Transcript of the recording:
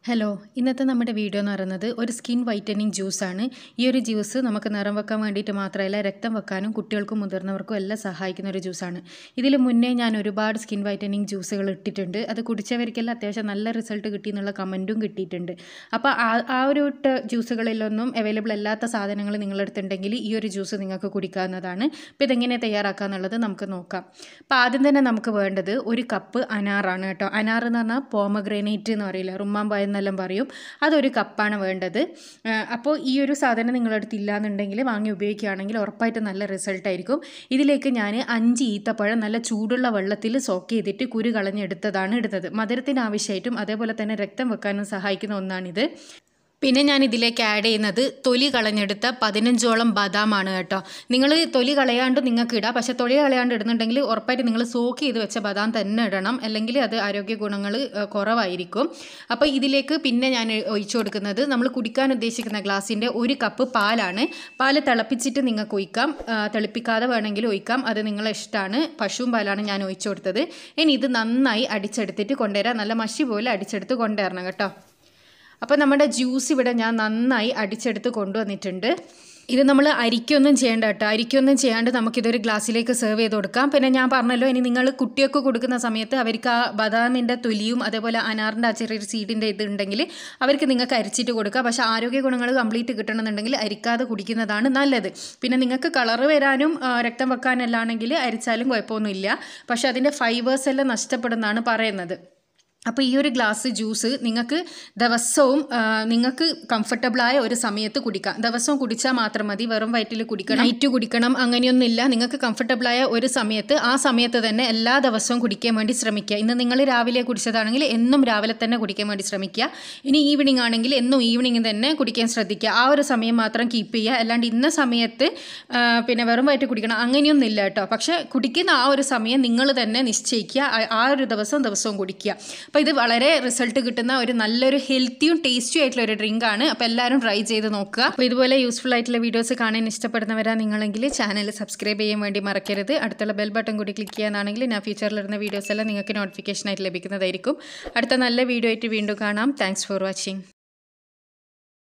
hello ഇന്നത്തെ നമ്മുടെ video എന്ന് പറയുന്നത് ഒരു സ്കിൻ വൈറ്റനിങ് ജ്യൂസാണ് ഈ ഒരു ജ്യൂസ് നമുക്ക് നിറം വെക്കാൻ വേണ്ടിയിട്ട് മാത്രമല്ല രക്തം വെക്കാനും കുട്ടികൾക്കും മുതിർന്നവർക്കും എല്ലാം സഹായിക്കുന്ന ഒരു ജ്യൂസാണ് ഇതിൽ മുന്നേ ഞാൻ ഒരുപാട് സ്കിൻ വൈറ്റനിങ് ജ്യൂസുകൾ ഇട്ടിട്ടുണ്ട് അത് കുടിച്ചവർക്കെല്ലാം അത്യാവശ്യം നല്ല റിസൾട്ട് കിട്ടി എന്നുള്ള കമൻറ്റും കിട്ടിയിട്ടുണ്ട് അപ്പോൾ ആ ആ ഒരു ഇട്ട ജ്യൂസുകളിലൊന്നും അവൈലബിൾ അല്ലാത്ത സാധനങ്ങൾ നിങ്ങളെടുത്തുണ്ടെങ്കിൽ ഈ ഒരു ജ്യൂസ് നിങ്ങൾക്ക് കുടിക്കാവുന്നതാണ് അപ്പോൾ ഇതെങ്ങനെ തയ്യാറാക്കുക എന്നുള്ളത് നമുക്ക് നോക്കാം അപ്പോൾ ആദ്യം തന്നെ നമുക്ക് വേണ്ടത് ഒരു കപ്പ് അനാറാണ് കേട്ടോ അനാർ എന്ന് പറഞ്ഞാൽ പോമഗ്രനേറ്റ് എന്ന് പറയില്ല റുമ്മാമ്പായ എന്നെല്ലാം പറയും അതൊരു കപ്പാണ് വേണ്ടത് അപ്പോൾ ഈ ഒരു സാധനം നിങ്ങളുടെ അടുത്ത് ഇല്ലാന്നുണ്ടെങ്കിൽ വാങ്ങി ഉപയോഗിക്കുകയാണെങ്കിൽ ഉറപ്പായിട്ടും നല്ല റിസൾട്ട് ആയിരിക്കും ഇതിലേക്ക് ഞാൻ അഞ്ച് ഈത്തപ്പഴം നല്ല ചൂടുള്ള വെള്ളത്തിൽ സോക്ക് ചെയ്തിട്ട് കുരു കളഞ്ഞെടുത്തതാണ് ഇടുന്നത് മധുരത്തിന് ആവശ്യമായിട്ടും അതേപോലെ തന്നെ രക്തം വെക്കാനും സഹായിക്കുന്ന ഒന്നാണിത് പിന്നെ ഞാൻ ഇതിലേക്ക് ആഡ് ചെയ്യുന്നത് തൊലി കളഞ്ഞെടുത്ത പതിനഞ്ചോളം ബദാമാണ് കേട്ടോ നിങ്ങൾ തൊലി കളയാണ്ട് നിങ്ങൾക്ക് ഇടാം പക്ഷേ തൊലി കളയാണ്ട് ഇടുന്നുണ്ടെങ്കിൽ ഉറപ്പായിട്ട് നിങ്ങൾ സോക്ക് ചെയ്ത് വെച്ച ബദാം തന്നെ ഇടണം അല്ലെങ്കിൽ അത് ആരോഗ്യ ഗുണങ്ങൾ കുറവായിരിക്കും അപ്പോൾ ഇതിലേക്ക് പിന്നെ ഞാൻ ഒഴിച്ചു കൊടുക്കുന്നത് നമ്മൾ കുടിക്കാൻ ഉദ്ദേശിക്കുന്ന ഗ്ലാസിൻ്റെ ഒരു കപ്പ് പാലാണ് പാല് തിളപ്പിച്ചിട്ട് നിങ്ങൾക്ക് ഒഴിക്കാം തിളപ്പിക്കാതെ വേണമെങ്കിൽ ഒഴിക്കാം അത് നിങ്ങളെ ഇഷ്ടമാണ് പശുവും പാലാണ് ഞാൻ ഒഴിച്ചു കൊടുത്തത് ഇനി ഇത് നന്നായി അടിച്ചെടുത്തിട്ട് കൊണ്ടുവരാം നല്ല മഷി പോലെ അടിച്ചെടുത്ത് കൊണ്ടുവരണം കേട്ടോ അപ്പോൾ നമ്മുടെ ജ്യൂസ് ഇവിടെ ഞാൻ നന്നായി അടിച്ചെടുത്ത് കൊണ്ടുവന്നിട്ടുണ്ട് ഇത് നമ്മൾ അരിക്കൊന്നും ചെയ്യേണ്ട കേട്ടോ അരിക്കൊന്നും ചെയ്യാണ്ട് നമുക്കിതൊരു ഗ്ലാസ്സിലേക്ക് സെർവ് ചെയ്ത് കൊടുക്കാം പിന്നെ ഞാൻ പറഞ്ഞല്ലോ ഇനി നിങ്ങൾ കുട്ടിയൊക്കെ കൊടുക്കുന്ന സമയത്ത് അവർക്ക് ആ ബദാമിൻ്റെ തൊലിയും അതേപോലെ അനാറിൻ്റെ ആ ചെറിയൊരു സീഡിൻ്റെ ഇത് ഉണ്ടെങ്കിൽ അവർക്ക് നിങ്ങൾക്ക് അരിച്ചിട്ട് കൊടുക്കാം പക്ഷേ ആരോഗ്യ ഗുണങ്ങൾ കംപ്ലീറ്റ് കിട്ടണമെന്നുണ്ടെങ്കിൽ അരിക്കാതെ കുടിക്കുന്നതാണ് നല്ലത് പിന്നെ നിങ്ങൾക്ക് കളറ് വരാനും രക്തം വെക്കാനെല്ലാണെങ്കിൽ അരിച്ചാലും കുഴപ്പമൊന്നുമില്ല പക്ഷേ അതിൻ്റെ ഫൈബേഴ്സ് എല്ലാം നഷ്ടപ്പെടുന്നതാണ് പറയുന്നത് അപ്പോൾ ഈ ഒരു ഗ്ലാസ് ജ്യൂസ് നിങ്ങൾക്ക് ദിവസവും നിങ്ങൾക്ക് കംഫർട്ടബിളായ ഒരു സമയത്ത് കുടിക്കാം ദിവസവും കുടിച്ചാൽ മാത്രം മതി വെറും വയറ്റിൽ കുടിക്കണം നൈറ്റ് കുടിക്കണം അങ്ങനെയൊന്നുമില്ല നിങ്ങൾക്ക് കംഫർട്ടബിളായ ഒരു സമയത്ത് ആ സമയത്ത് തന്നെ എല്ലാ ദിവസവും കുടിക്കാൻ വേണ്ടി ശ്രമിക്കുക ഇന്ന് നിങ്ങൾ രാവിലെ കുടിച്ചതാണെങ്കിൽ എന്നും രാവിലെ തന്നെ കുടിക്കാൻ വേണ്ടി ശ്രമിക്കുക ഇനി ഈവനിങ് ആണെങ്കിൽ എന്നും ഈവനിങ് തന്നെ കുടിക്കാൻ ശ്രദ്ധിക്കുക ആ ഒരു സമയം മാത്രം കീപ്പ് ചെയ്യുക അല്ലാണ്ട് ഇന്ന സമയത്ത് പിന്നെ വെറും വയറ്റ് കുടിക്കണം അങ്ങനെയൊന്നും ഇല്ല കേട്ടോ പക്ഷേ കുടിക്കുന്ന ആ ഒരു സമയം നിങ്ങൾ തന്നെ നിശ്ചയിക്കുക ആ ഒരു ദിവസം ദിവസവും കുടിക്കുക അപ്പോൾ ഇത് വളരെ റിസൾട്ട് കിട്ടുന്ന ഒരു നല്ലൊരു ഹെൽത്തിയും ടേസ്റ്റിയും ആയിട്ടുള്ള ഒരു ഡ്രിങ്ക് ആണ് അപ്പോൾ എല്ലാവരും ട്രൈ ചെയ്ത് നോക്കുക അപ്പോൾ ഇതുപോലെ യൂസ്ഫുൾ ആയിട്ടുള്ള വീഡിയോസ് കാണാൻ ഇഷ്ടപ്പെടുന്നവരാ നിങ്ങളെങ്കിൽ ചാനൽ സബ്സ്ക്രൈബ് ചെയ്യാൻ വേണ്ടി മറക്കരുത് അടുത്തുള്ള ബെൽ ബട്ടൺ കൂടി ക്ലിക്ക് ചെയ്യാനാണെങ്കിൽ ഞാൻ ഫ്യൂച്ചറിൽ ഇടുന്ന വീഡിയോസ് എല്ലാം നിങ്ങൾക്ക് നോട്ടിഫിക്കേഷൻ ആയിട്ട് ലഭിക്കുന്നതായിരിക്കും അടുത്ത നല്ല വീഡിയോ ആയിട്ട് വീണ്ടും കാണാം താങ്ക്സ് ഫോർ വാച്ചിങ്